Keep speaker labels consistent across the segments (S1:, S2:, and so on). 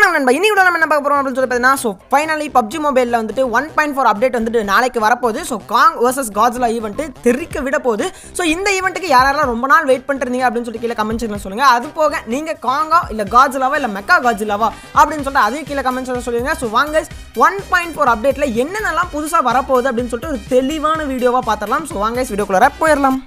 S1: வணக்கம் நண்பா இன்னைக்கு நம்ம என்ன பார்க்க போறோம் அப்படின்னு சொல்லி பார்த்தீங்கன்னா ஸோ ஃபைனலி பப்ஜி மொபைலில் வந்துட்டு ஒன் பாயிண்ட் ஃபோர் அப்டேட் வந்துட்டு நாளைக்கு வரப்போகுது so Kong versus Godzilla event தெரிக்க விட போகுது ஸோ இந்த ஈவெண்ட்டுக்கு யாரெல்லாம் ரொம்ப நாள் வெயிட் பண்ணிருந்தீங்க அப்படின்னு சொல்லி கீழே கமெண்ட் செக்ஷன் சொல்லுங்க அது போக நீங்க காங்கா இல்ல காஜ்லாவா இல்ல மெக்கா காஜ்லாவா அப்படின்னு சொல்லிட்டு அதையும் கீழே கமெண்ட் செக்ஷன் சொல்லுங்க ஸோ வாங்க ஒன் பாயிண்ட் ஃபோர் அப்டேட்ல என்னென்னலாம் புதுசாக வரப்போகுது அப்படின்னு சொல்லிட்டு ஒரு தெளிவான வீடியோவா பார்த்துடலாம் ஸோ வாங்க வீடியோக்குள்ளார போயிடலாம்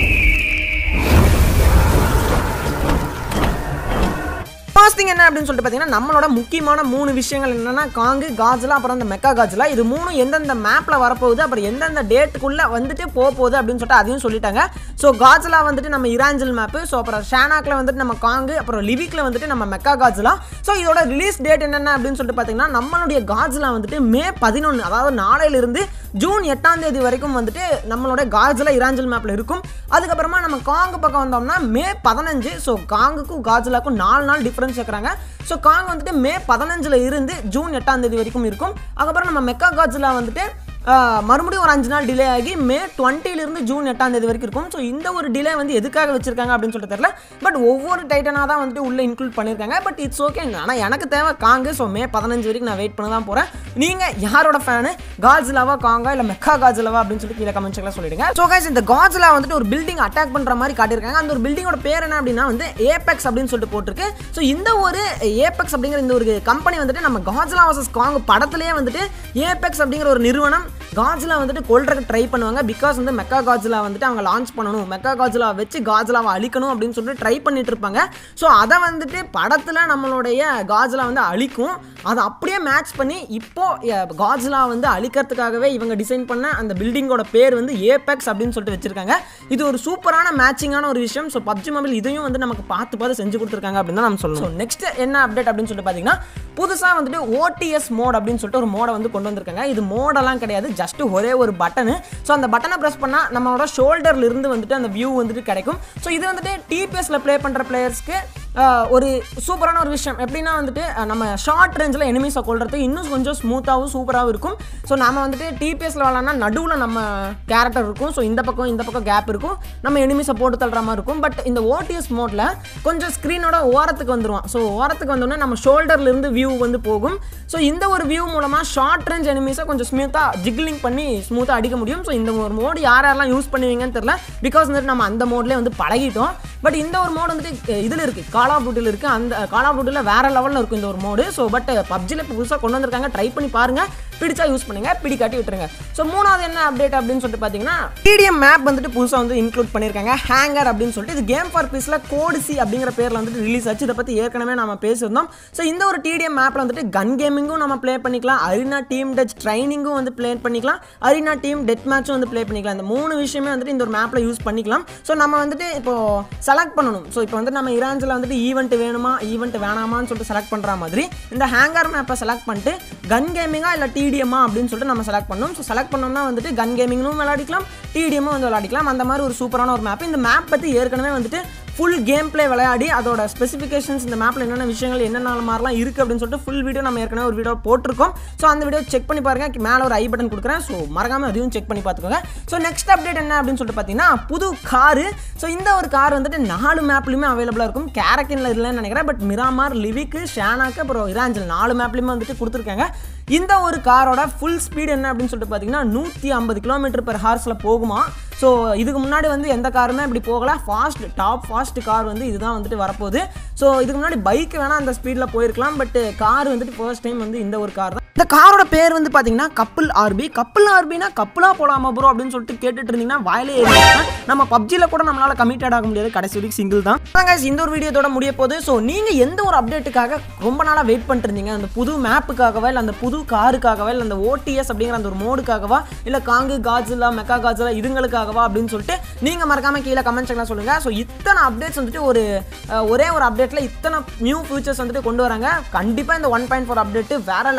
S1: ஃபர்ஸ்ட் திங் என்ன அப்படின்னு சொல்லிட்டு பார்த்தீங்கன்னா நம்மளோட முக்கியமான மூணு விஷயங்கள் என்னன்னா காங்கு காஜ்லா அப்புறம் அந்த மெக்கா காஜ்லா இது மூணு எந்தெந்த மேப்பில் வரப்போகுது அப்புறம் எந்தெந்த டேட்டுக்குள்ளே வந்துட்டு போக போகுது அப்படின்னு சொல்லிட்டு அதையும் சொல்லிட்டாங்க ஸோ காஜ்லா வந்துட்டு நம்ம இராஞ்சல் மேப்பு ஸோ அப்புறம் ஷானாக்கில் வந்துட்டு நம்ம காங்கு அப்புறம் லிவிக்கில் வந்துட்டு நம்ம மெக்கா காஜ்லா ஸோ இதோட ரிலீஸ் டேட் என்னென்ன அப்படின்னு சொல்லிட்டு பார்த்தீங்கன்னா நம்மளுடைய காஜ்லா வந்துட்டு மே பதினொன்று அதாவது நாளையிலிருந்து ஜூன் எட்டாம் தேதி வரைக்கும் வந்துட்டு நம்மளோட காஜ்லா இராஞ்சல் மேப்பில் இருக்கும் அதுக்கப்புறமா நம்ம காங்கு பக்கம் வந்தோம்னா மே பதினஞ்சு ஸோ காங்குக்கும் காஜ்லாக்கும் நாலு நாள் டிஃப்ரென்ஸ் வைக்கிறாங்க ஸோ காங் வந்துட்டு மே பதினஞ்சில் இருந்து ஜூன் எட்டாம் தேதி வரைக்கும் இருக்கும் அதுக்கப்புறம் நம்ம மெக்கா காஜ்லா வந்துட்டு ஆஹ், மறுபடியும் ஒரு அஞ்சு நாள் டிலே ஆகி மே 20 ல இருந்து ஜூன் எட்டாம் தேதி வரைக்கும் இருக்கும் ஸோ இந்த ஒரு டிலே வந்து எதுக்காக வச்சிருக்காங்க அப்படின்னு சொல்லிட்டு தெரியல பட் ஒவ்வொரு டைட்டனாக தான் வந்துட்டு உள்ளே இன்க்ளூட் பண்ணியிருக்காங்க பட் இட்ஸ் ஓகே ஆனால் எனக்கு தேவை காங்கு ஸோ மே பதினஞ்சு வரைக்கும் நான் வெயிட் பண்ண தான் போகிறேன் நீங்கள் யாரோட ஃபேனு காஜ்லாவா காங்கா இல்லை மெக்கா காஜ்லாவா அப்படின்னு சொல்லி கீழே கமெண்ட் செக்ல சொல்லிடுங்க ஸோ கைஸ் இந்த காஜ்லா வந்துட்டு ஒரு பில்டிங் அட்டாக் பண்ணுற மாதிரி காட்டியிருக்காங்க அந்த ஒரு பில்டிங்கோட பேர் என்ன அப்படின்னா வந்து ஏபெக்ஸ் அப்படின்னு சொல்லிட்டு போட்டிருக்கு ஸோ இந்த ஒரு ஏபெக்ஸ் அப்படிங்கிற இந்த ஒரு கம்பெனி வந்துட்டு நம்ம காஜ்லா வர்சஸ் காங் படத்துலேயே வந்துட்டு ஏபெக்ஸ் அப்படிங்கிற ஒரு நிறுவனம் காஜ்லா வந்துட்டு கொல்றதுக்கு ட்ரை பண்ணுவாங்க பிகாஸ் வந்து மெக்கா காஜ்லா வந்துட்டு அவங்க லான்ச் பண்ணணும் மெக்கா காஜ்லா வச்சு காஜ்லாவை அழிக்கணும் அப்படின்னு சொல்லிட்டு ட்ரை பண்ணிட்டு இருப்பாங்க ஸோ அதை வந்துட்டு படத்தில் நம்மளுடைய காஜ்லா வந்து அழிக்கும் அதை அப்படியே மேட்ச் பண்ணி இப்போ அஹ், காஜ்லா வந்து அழிக்கிறதுக்காகவே இவங்க டிசைன் பண்ண அந்த பில்டிங்கோட பேர் வந்து ஏபெக்ஸ் அப்படின்னு சொல்லிட்டு வச்சிருக்காங்க இது ஒரு சூப்பரான மேட்சிங்கான ஒரு விஷயம் ஸோ பப்ஜி மொபைல் இதையும் வந்து நமக்கு பார்த்து பார்த்து செஞ்சு கொடுத்துருக்காங்க அப்படின்னு தான் நம்ம சொல்லணும் நெக்ஸ்ட் என்ன அப்டேட் அப்படின்னு சொல்லிட்டு பார்த்தீங்கன்னா புதுசாக வந்துட்டு ஓடிஎஸ் மோட் அப்படின்னு சொல்லிட்டு ஒரு மோடை வந்து கொண்டு வந்திருக்காங்க இது மோடெல்லாம் கிடையாது ஜஸ்ட் ஒரே ஒரு பட்டனு ஸோ அந்த பட்டனை ப்ரெஸ் பண்ணால் நம்மளோட ஷோல்டர்ல இருந்து வந்துட்டு அந்த வியூ வந்துட்டு கிடைக்கும் ஸோ இது வந்துட்டு டிபிஎஸ்ல ப்ளே பண்ணுற பிளேயர்ஸ்க்கு ஒரு சூப்பரான ஒரு விஷயம் எப்படின்னா வந்துட்டு அஹ், நம்ம ஷார்ட் ரேஞ்சில் எனிமீஸை கொள்றதுக்கு இன்னும் கொஞ்சம் ஸ்மூத்தாகவும் சூப்பராகவும் இருக்கும் ஸோ நம்ம வந்துட்டு டிபிஎஸ்ல விளாட்னா நடுவில் நம்ம கேரக்டர் இருக்கும் ஸோ இந்த பக்கம் இந்த பக்கம் கேப் இருக்கும் நம்ம எனிமீஸை போட்டு தள்ளுற மாதிரி இருக்கும் பட் இந்த ஓடிஎஸ் மோட்ல கொஞ்சம் ஸ்க்ரீனோட ஓரத்துக்கு வந்துருவான் ஸோ ஓரத்துக்கு வந்தோடனே நம்ம ஷோல்டர்ல இருந்து வியூ வந்து போகும் ஸோ இந்த ஒரு வியூ மூலமாக ஷார்ட் ரேஞ்ச் எனிமீஸை கொஞ்சம் ஸ்மூத்தாக ஜிக்லிங் பண்ணி ஸ்மூத்தாக அடிக்க முடியும் ஸோ இந்த ஒரு மோடு யார் யாரெல்லாம் யூஸ் பண்ணுவீங்கன்னு தெரியல பிகாஸ் வந்துட்டு நம்ம அந்த மோட்லேயே வந்து பழகிட்டோம் பட் இந்த ஒரு மோடு வந்துட்டு இதில் இருக்குது கால் ஆஃப் டியூட்டியில் இருக்குது அந்த கால் ஆஃப் டியூட்டியில் வேற லெவலில் இருக்கும் இந்த ஒரு மோடு ஸோ பட் பப்ஜியில் இப்போ புதுசாக கொண்டு வந்திருக்காங்க ட்ரை பண்ணி பாருங்க பிடிச்சா யூஸ் பண்ணுங்க பிடிக்காட்டி விட்டுருங்க ஸோ மூணாவது என்ன அப்டேட் அப்படின்னு சொல்லிட்டு பார்த்தீங்கன்னா டிடிஎம் மேப் வந்துட்டு புதுசாக வந்து இன்க்ளூட் பண்ணியிருக்காங்க ஹேங்கர் அப்படின்னு சொல்லிட்டு இது கேம் ஃபார் பீஸில் கோடிசி அப்படிங்கிற பேரில் வந்துட்டு ரிலீஸ் ஆச்சு இதை பற்றி ஏற்கனவே நம்ம பேசியிருந்தோம் ஸோ இந்த ஒரு டிடிஎம் மேப்பில் வந்துட்டு கன் கேமிங்கும் நம்ம ப்ளே பண்ணிக்கலாம் அரினா டீம் டச் ட்ரைனிங்கும் வந்து ப்ளே பண்ணிக்கலாம் அரினா டீம் டெட் மேட்சும் வந்து ப்ளே பண்ணிக்கலாம் இந்த மூணு விஷயமே வந்துட்டு இந்த ஒரு மேப்பில் யூஸ் பண்ணிக்கலாம் ஸோ நம்ம வந்துட்டு இப்போ செலக்ட் பண்ணணும் ஸோ இப்போ வந்து நம்ம இராஞ்சில் வந்துட்டு ஈவெண்ட் வேணுமா ஈவெண்ட் வேணாமான்னு சொல்லிட்டு செலக்ட் பண்ணுற மாதிரி இந்த ஹேங்கர் மேப்பை செலக்ட் பண்ணிட்டு கன் கேமிங்கா இல்லை டிடிஎம்மா அப்படின்னு சொல்லிட்டு நம்ம செலக்ட் பண்ணணும் ஸோ செலக்ட் பண்ணோம்னா வந்துட்டு கன் கேமிங்னும் விளையாடிக்கலாம் டிடிஎம்மும் வந்து விளையாடிக்கலாம் அந்த மாதிரி ஒரு சூப்பரான ஒரு மேப் இந்த மேப் பற்றி ஏற்கனவே வந்துட்டு ஃபுல் கேம் ப்ளே விளையாடி அதோட ஸ்பெசிஃபிகேஷன்ஸ் இந்த மேப்பில் என்னென்ன விஷயங்கள் என்னென்ன மாதிரிலாம் இருக்குது அப்படின்னு சொல்லிட்டு ஃபுல் வீடியோ நம்ம ஏற்கனவே ஒரு வீடியோ போட்டிருக்கோம் ஸோ அந்த வீடியோ செக் பண்ணி பாருங்க மேலே ஒரு ஐ பட்டன் கொடுக்குறேன் ஸோ மறக்காம அதையும் செக் பண்ணி பார்த்துக்கோங்க ஸோ நெக்ஸ்ட் அப்டேட் என்ன அப்படின்னு சொல்லிட்டு பார்த்தீங்கன்னா புது காரு ஸோ இந்த ஒரு கார் வந்துட்டு நாலு மேப்லையுமே அவைலபிளாக இருக்கும் கேரக்கின்ல இல்லைன்னு நினைக்கிறேன் பட் மிராமார் லிவிக்கு ஷானாக்கு அப்புறம் இராஞ்சல் நாலு மேப்லையுமே வந்துட்டு கொடுத்துருக்காங்க இந்த ஒரு காரோட ஃபுல் ஸ்பீடு என்ன அப்படின்னு சொல்லிட்டு பார்த்தீங்கன்னா நூற்றி ஐம்பது கிலோமீட்டர் பெர் ஹார்ஸில் போகுமா ஸோ இதுக்கு முன்னாடி வந்து எந்த காருமே இப்படி போகல ஃபாஸ்ட் டாப் ஃபாஸ்ட் கார் வந்து இதுதான் வந்துட்டு வரப்போகுது ஸோ இதுக்கு முன்னாடி பைக் வேணால் அந்த ஸ்பீடில் போயிருக்கலாம் பட் கார் வந்துட்டு ஃபர்ஸ்ட் டைம் வந்து இந்த ஒரு கார் தான் இந்த காரோட பேர் வந்து பார்த்தீங்கன்னா கப்பல் ஆர்பி கப்பல் ஆர்பினா கப்பலாக போகலாமா ப்ரோ அப்படின்னு சொல்லிட்டு கேட்டுட்டு இருந்தீங்கன்னா வாயிலே ஏறிடுச்சுன்னா நம்ம பப்ஜியில் கூட நம்மளால் கமிட்டட் ஆக முடியாது கடைசி வரைக்கும் சிங்கிள் தான் அதான் guys, இந்த ஒரு வீடியோத்தோட முடிய போகுது ஸோ நீங்கள் எந்த ஒரு அப்டேட்டுக்காக ரொம்ப நாளாக வெயிட் பண்ணிட்டு இருந்தீங்க அந்த புது மேப்புக்காகவா இல்லை அந்த புது காருக்காகவா இல்லை அந்த ஓடிஎஸ் அப்படிங்கிற அந்த ஒரு மோடுக்காகவா இல்லை காங்கு காஜிலா மெக்கா காஜிலா இதுங்களுக்காகவா அப்படின்னு சொல்லிட்டு நீங்கள் மறக்காம கீழே கமெண்ட் செக்ஷனில் சொல்லுங்கள் ஸோ இத்தனை அப்டேட்ஸ் வந்துட்டு ஒரு அஹ், ஒரே ஒரு அப்டேட்டில் இத்தனை நியூ ஃபியூச்சர்ஸ் வந்துட்டு கொண்டு வராங்க கண்டிப்பாக இந்த ஒன் பாயிண்ட் ஃபோர் அப்டேட்டு வேற லெவல் ஒரு கிராஸ்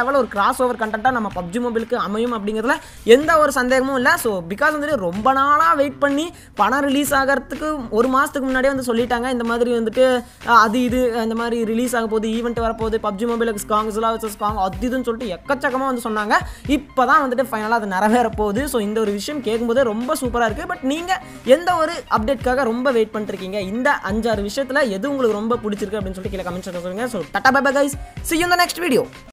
S1: கிராஸ் ஓவர் கண்டென்ட்டாக நம்ம பப்ஜி மொபைலுக்கு அமையும் அப்படிங்கிறதுல எந்த ஒரு சந்தேகமும் இல்லை ஸோ பிகாஸ் வந்துட்டு ரொம்ப நாளாக வெயிட் பண்ணி பணம் ரிலீஸ் ஆகிறதுக்கு ஒரு மாதத்துக்கு முன்னாடியே வந்து சொல்லிட்டாங்க இந்த மாதிரி வந்துட்டு அஹ், அது இது இந்த மாதிரி ரிலீஸ் ஆக போகுது ஈவெண்ட் வரப்போகுது பப்ஜி மொபைலுக்கு ஸ்காங் சிலா வச்ச ஸ்காங் அது இதுன்னு சொல்லிட்டு எக்கச்சக்கமாக வந்து சொன்னாங்க இப்போ தான் வந்துட்டு ஃபைனலாக அது நிறைவேற போகுது ஸோ இந்த ஒரு விஷயம் கேட்கும்போதே ரொம்ப சூப்பராக இருக்குது பட் நீங்கள் எந்த ஒரு அப்டேட்காக ரொம்ப வெயிட் பண்ணிருக்கீங்க இந்த அஞ்சாறு விஷயத்தில் எது உங்களுக்கு ரொம்ப பிடிச்சிருக்கு அப்படின்னு சொல்லிட்டு கீழே கமெண்ட்ஸ் சொல்லுங்கள் so tata bye guys see you இந்த நெக்ஸ்ட் வீடியோ